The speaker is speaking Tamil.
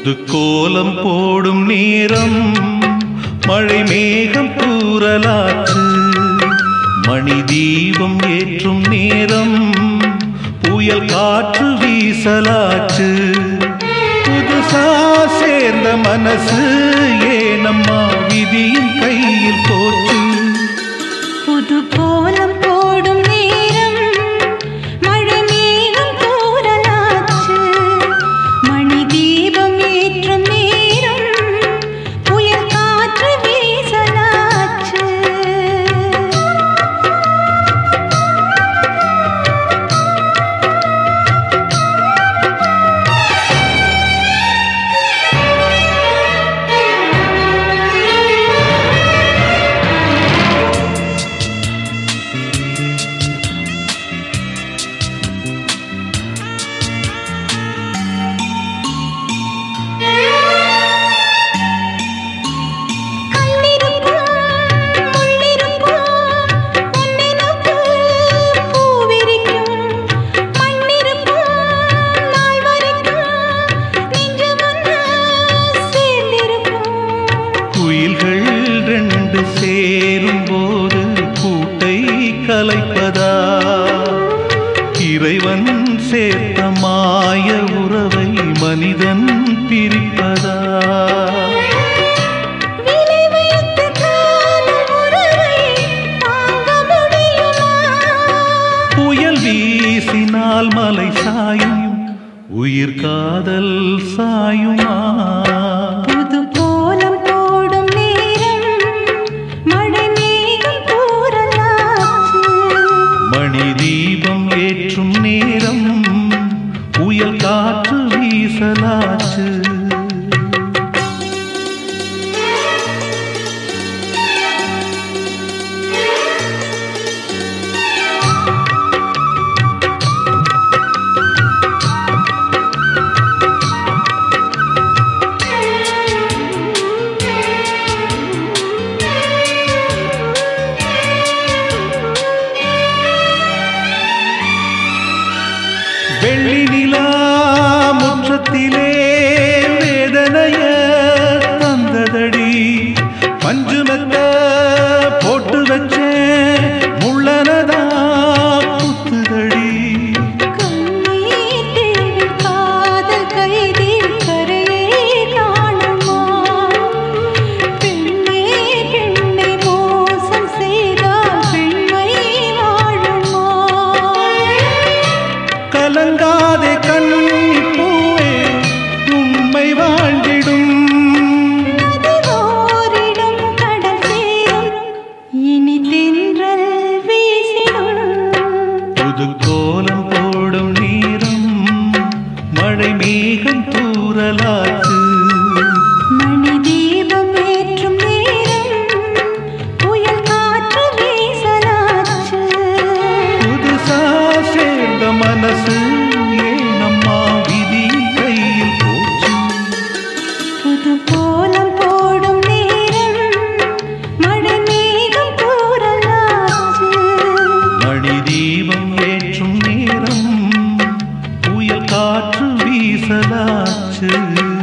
புது கோலம் போடும் நேரம் மழை மேகம் தூறலாச்சு மணி தீபம் ஏற்றும் நேரம் புயல் காற்று வீசலாச்சு புதுசா சேர்ந்த மனசு ஏனம்மா விதியின் கையில் போச்சு புது கோலம் போடும் நேரம் மழை மேகம் தூறலாச்சு மணி தீபம் ஏற்றும் நேரம் புயல் காற்று வீசலாச்சு கண்ணிருக்கும் முள்ளிருக்கும் உன்னினுக்கு பூவிரிக்கும் மண்ணிருக்கும் நாள் வரைக்கும் நெஞ்சு ஒன்று சேர்ந்திருக்கும் குயில்கள் ரெண்டு சேரும் போது கூட்டை கலைப்பதா இறைவன் சேர்த்த மாய உறவை மனிதன் பிரிப்பதா விலை வைத்து காதல் உறவை தாங்க முடியுமா புயல் வீசினால் மலை சாயும் உயிர் காதல் சாயுமா புது கோலம் போடும் நேரம் மழை மேகம் தூறலாச்சு மணி தீபம் ஏற்றும் நேரம் புயல் காற்று வீசலாச்சு வெள்ளி நிலா முற்றத்திலே வேதனைய தந்ததடி மஞ்சுமெத்த போட்டு வச்சேன் முள்ளனதா குத்துதடி கண்ணீர் தேவி காதல் கைதி கரையை காணுமா பெண்ணே பெண்ணை மோசம் செய்தால் பெண்மை வாழுமா கலங்காதே கண்ணி பூவே உண்மை வாழ்ந்திடும் நதிவோரிடம் கடல் சேரும் இனி தென்றல் வீசிடும் புது கோலம் போடும் நேரம் மழை மேகம் தூறலாச்சு மணி தீபம் ஏற்றும் நேரம் புயல் காற்று வீசலாச்சு புதுசா சேர்ந்த மனசு ஏனம்மா விதி கையில் போச்சு புது கோலம் போடும் நேரம் மழை மேகம் தூறலாச்சு மணி தீபம் ஏற்றும் நேரம் புயல் காற்று வீசலாச்சு